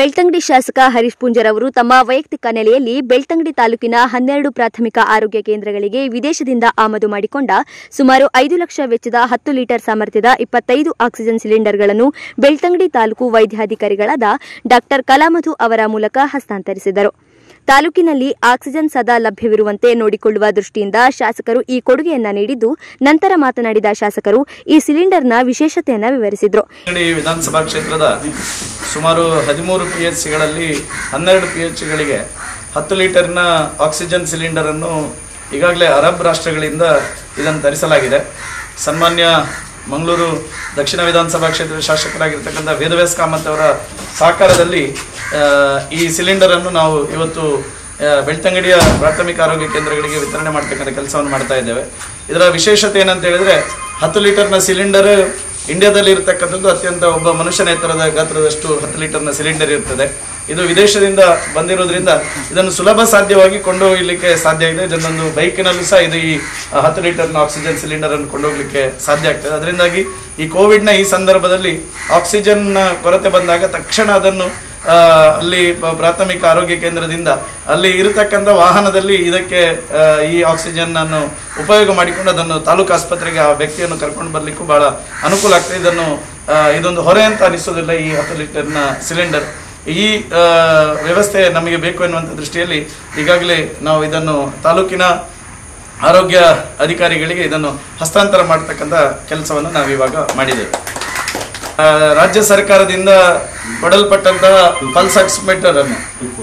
ಬೆಳ್ತಂಗಡಿ ಶಾಸಕ ಹರೀಶ್ ಪೂಂಜರ್ ಅವರು ತಮ್ಮ ವೈಯಕ್ತಿಕ ನೆಲೆಯಲ್ಲಿ ಬೆಳ್ತಂಗಡಿ ತಾಲೂಕಿನ ಹನ್ನೆರಡು ಪ್ರಾಥಮಿಕ ಆರೋಗ್ಯ ಕೇಂದ್ರಗಳಿಗೆ ವಿದೇಶದಿಂದ ಆಮದು ಮಾಡಿಕೊಂಡ ಸುಮಾರು ಐದು ಲಕ್ಷ ವೆಚ್ಚದ ಹತ್ತು ಲೀಟರ್ ಸಾಮರ್ಥ್ಯದ ಇಪ್ಪತ್ತೈದು ಆಕ್ಸಿಜನ್ ಸಿಲಿಂಡರ್ಗಳನ್ನು ಬೆಳ್ತಂಗಡಿ ತಾಲೂಕು ವೈದ್ಯಾಧಿಕಾರಿಗಳಾದ ಡಾಕ್ಟರ್ ಕಲಾಮಧು ಅವರ ಮೂಲಕ ಹಸ್ತಾಂತರಿಸಿದರು ತಾಲೂಕಿನಲ್ಲಿ ಆಕ್ಸಿಜನ್ ಸದಾ ಲಭ್ಯವಿರುವಂತೆ ನೋಡಿಕೊಳ್ಳುವ ದೃಷ್ಟಿಯಿಂದ ಶಾಸಕರು ಈ ಕೊಡುಗೆಯನ್ನ ನೀಡಿದ್ದು ನಂತರ ಮಾತನಾಡಿದ ಶಾಸಕರು ಈ ಸಿಲಿಂಡರ್ನ ವಿಶೇಷತೆಯನ್ನ ವಿವರಿಸಿದರು ಬೆಳ್ತಂಗಡಿ ವಿಧಾನಸಭಾ ಕ್ಷೇತ್ರದ ಸುಮಾರು ಹದಿಮೂರು ಪಿ ಎಚ್ ಸಿಗಳಲ್ಲಿ ಹನ್ನೆರಡು ಪಿ ಎಚ್ ಸಿಗಳಿಗೆ ಹತ್ತು ಲೀಟರ್ನ ಆಕ್ಸಿಜನ್ ಸಿಲಿಂಡರನ್ನು ಈಗಾಗಲೇ ಅರಬ್ ರಾಷ್ಟ್ರಗಳಿಂದ ಇದನ್ನು ತರಿಸಲಾಗಿದೆ ಸನ್ಮಾನ್ಯ ಮಂಗಳೂರು ದಕ್ಷಿಣ ವಿಧಾನಸಭಾ ಕ್ಷೇತ್ರದ ಶಾಸಕರಾಗಿರ್ತಕ್ಕಂಥ ವೇದವ್ಯಾಸ್ ಕಾಮತ್ ಅವರ ಸಹಕಾರದಲ್ಲಿ ಆ, ಈ ಸಿಲಿಂಡರನ್ನು ನಾವು ಇವತ್ತು ಆ, ಬೆಳ್ತಂಗಡಿಯ ಪ್ರಾಥಮಿಕ ಆರೋಗ್ಯ ಕೇಂದ್ರಗಳಿಗೆ ವಿತರಣೆ ಮಾಡ್ತಕ್ಕಂಥ ಕೆಲಸವನ್ನು ಮಾಡ್ತಾ ಇದ್ದೇವೆ ಇದರ ವಿಶೇಷತೆ ಏನಂತ ಹೇಳಿದ್ರೆ ಹತ್ತು ಲೀಟರ್ನ ಸಿಲಿಂಡರ್ ಇಂಡಿಯಾದಲ್ಲಿ ಇರತಕ್ಕಂಥದ್ದು ಅತ್ಯಂತ ಒಬ್ಬ ಮನುಷ್ಯನ ಎತ್ತರದ ಗಾತ್ರದಷ್ಟು ಹತ್ತು ಲೀಟರ್ನ ಸಿಲಿಂಡರ್ ಇರ್ತದೆ ಇದು ವಿದೇಶದಿಂದ ಬಂದಿರೋದ್ರಿಂದ ಇದನ್ನು ಸುಲಭ ಸಾಧ್ಯವಾಗಿ ಕೊಂಡೊಯ್ಯಲಿಕ್ಕೆ ಸಾಧ್ಯ ಇದೆ ಇದನ್ನೊಂದು ಬೈಕಿನಲ್ಲೂ ಸಹ ಇದು ಈ ಹತ್ತು ಲೀಟರ್ನ ಆಕ್ಸಿಜನ್ ಸಿಲಿಂಡರ್ ಅನ್ನು ಕೊಂಡೋಗ್ಲಿಕ್ಕೆ ಸಾಧ್ಯ ಆಗ್ತದೆ ಅದರಿಂದಾಗಿ ಈ ಕೋವಿಡ್ನ ಈ ಸಂದರ್ಭದಲ್ಲಿ ಆಕ್ಸಿಜನ್ ಕೊರತೆ ಬಂದಾಗ ತಕ್ಷಣ ಅದನ್ನು ಆ, ಅಲ್ಲಿ ಪ- ಪ್ರಾಥಮಿಕ ಆರೋಗ್ಯ ಕೇಂದ್ರದಿಂದ ಅಲ್ಲಿ ಇರತಕ್ಕಂಥ ವಾಹನದಲ್ಲಿ ಇದಕ್ಕೆ ಆ, ಈ ಆಕ್ಸಿಜನ್ ಅನ್ನು ಉಪಯೋಗ ಮಾಡಿಕೊಂಡು ಅದನ್ನು ತಾಲೂಕು ಆಸ್ಪತ್ರೆಗೆ ಆ ವ್ಯಕ್ತಿಯನ್ನು ಕರ್ಕೊಂಡು ಬರ್ಲಿಕ್ಕೂ ಬಹಳ ಅನುಕೂಲ ಆಗ್ತದೆ ಇದನ್ನು ಆ, ಇದೊಂದು ಹೊರೆ ಅಂತ ಅನಿಸೋದಿಲ್ಲ ಈ ಹತ್ತು ಲೀಟರ್ನ ಸಿಲಿಂಡರ್ ಈ ಆ, ವ್ಯವಸ್ಥೆ ನಮಗೆ ಬೇಕು ಎನ್ನುವಂಥ ದೃಷ್ಟಿಯಲ್ಲಿ ಈಗಾಗಲೇ ನಾವು ಇದನ್ನು ತಾಲೂಕಿನ ಆರೋಗ್ಯ ಅಧಿಕಾರಿಗಳಿಗೆ ಇದನ್ನು ಹಸ್ತಾಂತರ ಮಾಡತಕ್ಕಂಥ ಕೆಲಸವನ್ನು ನಾವು ಇವಾಗ ಮಾಡಿದ್ದೇವೆ ಆ, ರಾಜ್ಯ ಸರ್ಕಾರದಿಂದ ಕೊಡಲ್ಪಟ್ಟಂತಹ ಪಲ್ಸ್ ಆಕ್ಸಿಮೀಟರ್ ಅನ್ನು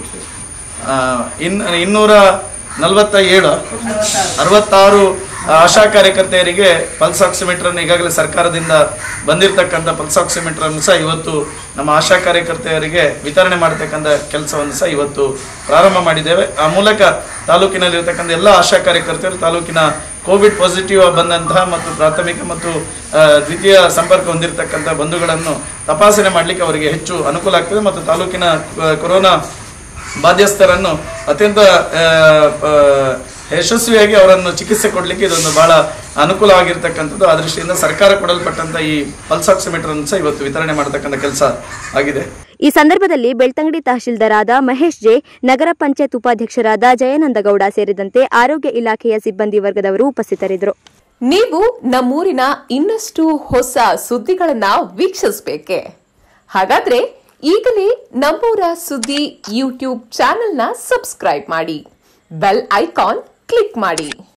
ಆ, ಇನ್ ಇನ್ನೂರ ನಲವತ್ತ ಏಳು ಅರವತ್ತಾರು ಆಶಾ ಕಾರ್ಯಕರ್ತೆಯರಿಗೆ ಪಲ್ಸ್ ಆಕ್ಸಿಮೀಟರ್ ಅನ್ನು ಈಗಾಗಲೇ ಸರ್ಕಾರದಿಂದ ಬಂದಿರತಕ್ಕಂಥ ಪಲ್ಸ್ ಆಕ್ಸಿಮೀಟರ್ ಅನ್ನು ಸಹ ಇವತ್ತು ನಮ್ಮ ಆಶಾ ಕಾರ್ಯಕರ್ತೆಯರಿಗೆ ವಿತರಣೆ ಮಾಡತಕ್ಕಂಥ ಕೆಲಸವನ್ನು ಸಹ ಇವತ್ತು ಪ್ರಾರಂಭ ಮಾಡಿದ್ದೇವೆ ಆ ಮೂಲಕ ತಾಲೂಕಿನಲ್ಲಿರ್ತಕ್ಕಂಥ ಎಲ್ಲ ಆಶಾ ಕಾರ್ಯಕರ್ತರು ತಾಲೂಕಿನ ಕೋವಿಡ್ ಪಾಸಿಟಿವ್ ಬಂದಂತಹ ಮತ್ತು ಪ್ರಾಥಮಿಕ ಮತ್ತು ಆ, ದ್ವಿತೀಯ ಸಂಪರ್ಕ ಹೊಂದಿರತಕ್ಕಂಥ ಬಂಧುಗಳನ್ನು ತಪಾಸಣೆ ಮಾಡಲಿಕ್ಕೆ ಅವರಿಗೆ ಹೆಚ್ಚು ಅನುಕೂಲ ಆಗ್ತದೆ ಮತ್ತು ತಾಲೂಕಿನ ಆ, ಕೊರೋನಾ ಬಾಧ್ಯಸ್ಥರನ್ನು ಅತ್ಯಂತ ಆ, ಆ, ಯಶಸ್ವಿಯಾಗಿ ಅವರನ್ನು ಚಿಕಿತ್ಸೆ ಕೊಡಲಿಕ್ಕೆ ಇದೊಂದು ಬಹಳ ಅನುಕೂಲವಾಗಿರ್ತಕ್ಕಂಥದ್ದು ಆ ದೃಷ್ಟಿಯಿಂದ ಸರ್ಕಾರ ಕೊಡಲ್ಪಟ್ಟಂತ ಈ ಪಲ್ಸ್ ಆಕ್ಸಿಮೀಟರ್ ಅನ್ನು ಸಹ ಇವತ್ತು ವಿತರಣೆ ಮಾಡತಕ್ಕಂಥ ಕೆಲಸ ಆಗಿದೆ ಈ ಸಂದರ್ಭದಲ್ಲಿ ಬೆಳ್ತಂಗಡಿ ತಹಶೀಲ್ದಾರ್ ಆದ ಮಹೇಶ್ ಜೆ ನಗರ ಪಂಚಾಯತ್ ಉಪಾಧ್ಯಕ್ಷರಾದ ಜಯನಂದಗೌಡ ಸೇರಿದಂತೆ ಆರೋಗ್ಯ ಇಲಾಖೆಯ ಸಿಬ್ಬಂದಿ ವರ್ಗದವರು ಉಪಸ್ಥಿತರಿದ್ದರು ನೀವು ನಮ್ಮೂರಿನ ಇನ್ನಷ್ಟು ಹೊಸ ಸುದ್ದಿಗಳನ್ನ ವೀಕ್ಷಿಸಬೇಕೆ ಹಾಗಾದ್ರೆ ಈಗಲೇ ನಮ್ಮೂರ ಸುದ್ದಿ ಯೂಟ್ಯೂಬ್ ಚಾನೆಲ್ನ ಸಬ್ಸ್ಕ್ರೈಬ್ ಮಾಡಿ ಬೆಲ್ ಐಕಾನ್ ಕ್ಲಿಕ್ ಮಾಡಿ